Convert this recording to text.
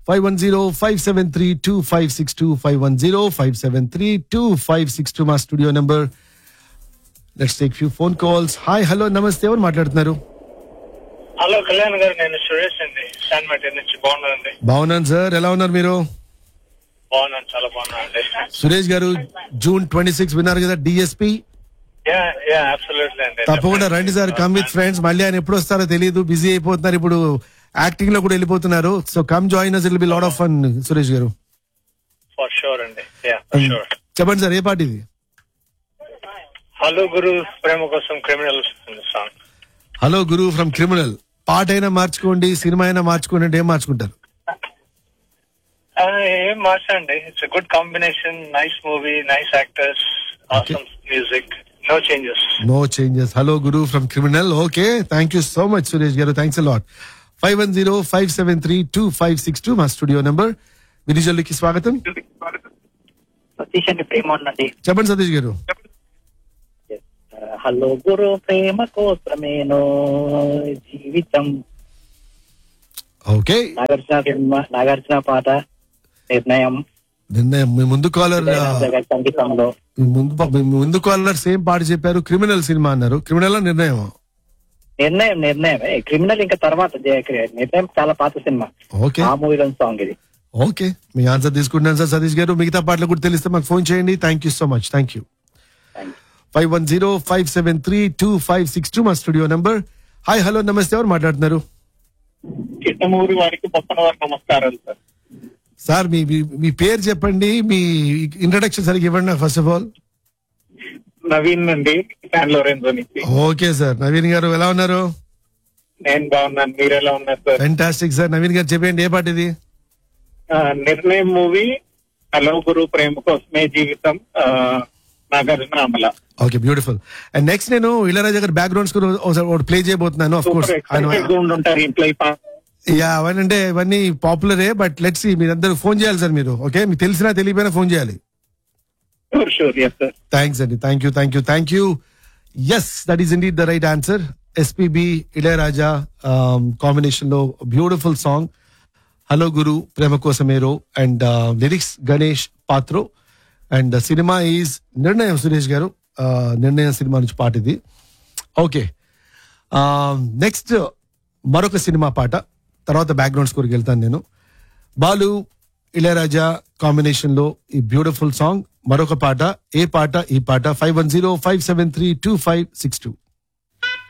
Five one zero five seven three two five six two five one zero five seven three two five six two మా studio number let's take few phone calls hi hello నమస్తే ఎవరు మాట్లాడుతున్నారు hello Kalyan గారు నేను సురేష్ అండి San material నుంచి బాగున్నానండి బాగున్నాను సార్ ఎలా ఉన్నారు మీరు బాగున్నాను చాలా బాగున్నాను అండి సురేష్ గారు జూన్ ట్వంటీ సిక్స్ విన్నారు కదా డిఎస్పి యా యా అబ్సల్యూట్లీ అండి తప్పకుండా రండి సార్ కమ్ విత్ ఫ్రెండ్స్ మళ్ళీ ఆయన ఎప్పుడు వస్తారో తెలియదు బిజీ అయిపోతున్నారు ఇప్పుడు యాక్టింగ్ లో కూడా వెళ్ళిపోతున్నారు so come join us it'll be lot of fun Suresh garu for sure అండి యా ఫర్ షూర్ చెప్పండి సార్ ఏ పాట ఇది హలో గురు ప్రేమ కోసం Criminal song hello guru from Criminal పాట అయినా మార్చుకోండి సినిమా అయినా మార్చుకోండి అంటే ఏం మార్చుకుంటారు ఏం మార్చండి it's good combination nice movie nice actors awesome music no changes no changes hello guru from Criminal okay thank you so much Suresh garu thanks lot five one zero five seven three two five six two మా studio number వినిజల్లుకి స్వాగతం సతీష్ అండి ప్రేమ ఉండండి చెప్పండి సతీష్ గారు hello guru ప్రేమ కోసమేనో జీవితం okay Nagarjuna cinema Nagarjuna పాట నిర్ణయం నిన్న మీ ముందు కాలర్ ఇళయరాజా గారి సంగీతంలో మీ ముందు పా- మీ ముందు కాలర్ సేమ్ పాట చెప్పారు క్రిమినల్ సినిమా అన్నారు క్రిమినల్ నిర్ణయం నిర్ణయం నిర్ణయం క్రిమినల్ ఇంకా తర్వాత జయ- నిర్ణయం చాలా పాత సినిమా ఓకే ఆ మూవీలో సాంగ్ ఇది ఓకే మీ ఆన్సర్ తీసుకుంటున్నాను సార్ సతీష్ గారు మిగతా పాటలు కూడా తెలిస్తే మాకు ఫోన్ చేయండి thank you so much thank you Thank you. Five one zero five seven three two five six two మా స్టూడియో నెంబర్ హాయ్ హలో నమస్తే ఎవరు మాట్లాడుతున్నారు చిట్టమూరి వారికి పక్కన వారికి నమస్కారాలు సార్ సార్ మీ మీ- మీ పేరు చెప్పండి మీ ఇంట్రడక్షన్ సరిగ్గా ఇవ్వండి ఫస్ట్ ఆఫ్ ఆల్ నవీన్ అండి శాన్ లోరెన్జో నుంచి ఓకే సార్ నవీన్ గారు ఎలా ఉన్నారు నేను బాగున్నాను మీరు ఎలా ఉన్నారు సార్ ఫెంటాస్టిక్ సార్ నవీన్ గారు చెప్పండి ఏ పాట ఇది ఆ, నిర్ణయం మూవీ హలో గురు ప్రేమ కోసమే జీవితం ఆ, Nagarjuna Amala okay beautiful and next నేను ఇళరాజా గారి బ్యాక్గ్రౌండ్స్ కూడా ఒకటి ప్లే చేయబోతున్నాను ఆఫ్ కోర్స్ సూపర్ ఎక్సైటెడ్ గా ఉండుంటారు ఇంట్లో ఈ పా- యా అవన్నీ అంటే ఇవన్నీ పాపులరే బట్ లెట్స్ మీరందరూ ఫోన్ చేయాలి సార్ మీరు ఓకే మీకు తెలిసినా తెలియపోయినా ఫోన్ చేయాలి sure sure yes sir thanks అండి thank you thank you thank you yes that is indeed the right answer SPB Ilayaraja combination లో బ్యూటిఫుల్ సాంగ్ హలో గురు ప్రేమ కోసమేరో and lyrics Ganesh Patro and cinema is Nirnayam Suresh గారు uh, నిర్ణయం సినిమా నుంచి పాట ఇది ఓకే నెక్స్ట్ మరొక సినిమా పాట తర్వాత బ్యాక్గ్రౌండ్ స్కోర్కి వెళ్తాను నేను బాలు ఇళయరాజా కాంబినేషన్ లో ఈ బ్యూటిఫుల్ సాంగ్ మరొక పాట ఏ పాట ఈ పాట five one zero five seven three two five six two